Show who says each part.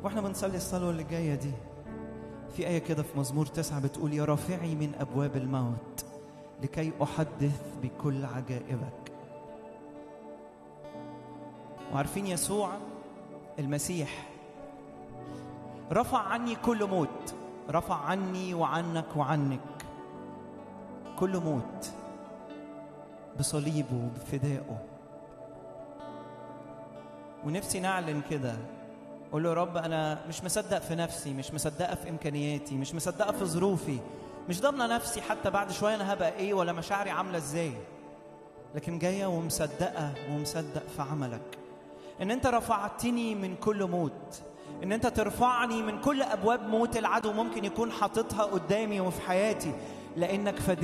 Speaker 1: واحنا بنصلي الصلوة اللي جاية دي في آية كده في مزمور تسعة بتقول يا رافعي من أبواب الموت لكي أحدث بكل عجائبك وعارفين يسوع المسيح رفع عني كل موت رفع عني وعنك وعنك كل موت بصليبه بفدائه ونفسي نعلن كده قول له يا رب انا مش مصدق في نفسي مش مصدقه في امكانياتي مش مصدقه في ظروفي مش ضامنه نفسي حتى بعد شويه انا هبقى ايه ولا مشاعري عامله ازاي لكن جايه ومصدقه ومصدق في عملك ان انت رفعتني من كل موت ان انت ترفعني من كل ابواب موت العدو ممكن يكون حاططها قدامي وفي حياتي لانك فديت